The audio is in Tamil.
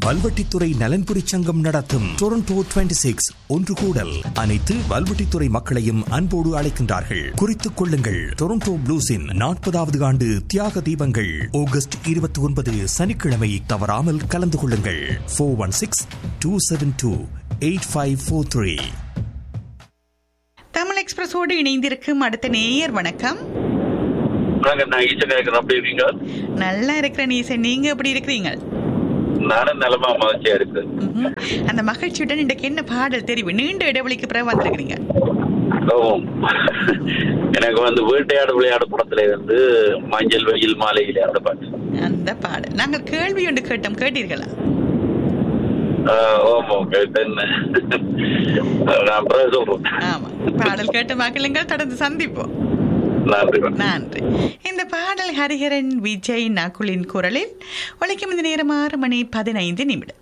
வல்வெட்டித்துறை நலன்புரி சங்கம் நடத்தும் டொரண்டோ 26 சிக்ஸ் ஒன்று கூடல் அனைத்து வல்வெட்டித்துறை மக்களையும் அன்போடு அழைக்கின்றார்கள் குறித்துக் கொள்ளுங்கள் டொரண்டோ ப்ளூஸின் நாற்பதாவது ஆண்டு தியாக தீபங்கள் ஆகஸ்ட் இருபத்தி ஒன்பது சனிக்கிழமை தவறாமல் கலந்து கொள்ளுங்கள் four one six two seven two eight five four three Tamil எக்ஸ்பிரஸோடு இணைந்திருக்கும் அடுத்த நேயர் வணக்கம் நாங்க நான் ஈச்சன் இருக்கிறோம் அப்படி இருக்கீங்க நல்லா இருக்கிற நீசன் நீங்க எப்படி இருக்கிறீங்க நானும் நிலமா மகிழ்ச்சியா இருக்கு ம்ஹும். அந்த மகிழ்ச்சியுடன் இன்றைக்கு என்ன பாடல் தெரிவு நீண்ட இடைவெளிக்கு பிறகு வந்திருக்கிறீங்க ஓ. எனக்கு வந்து வேட்டையாடு விளையாடு படத்துல இருந்து மஞ்சள் வெயில் மாலையில அந்த பாட்டு அந்த பாடல் நாங்கள் கேள்வி ஒன்று கேட்டோம் கேட்டீர்களா ஆஹ் ஓமோ கேட்டேன் நான் பிறகு சொல்றேன் ஆமா பாடல் கேட்ட மக்களுங்கள் தொடர்ந்து சந்திப்போம் நன்றி நன்றி இந்த பாடல் ஹரிஹரன் விஜய் நகுலின் குரலில் ஒழிக்கும் இந்த நேரம் ஆறு மணி பதினைந்து நிமிடம்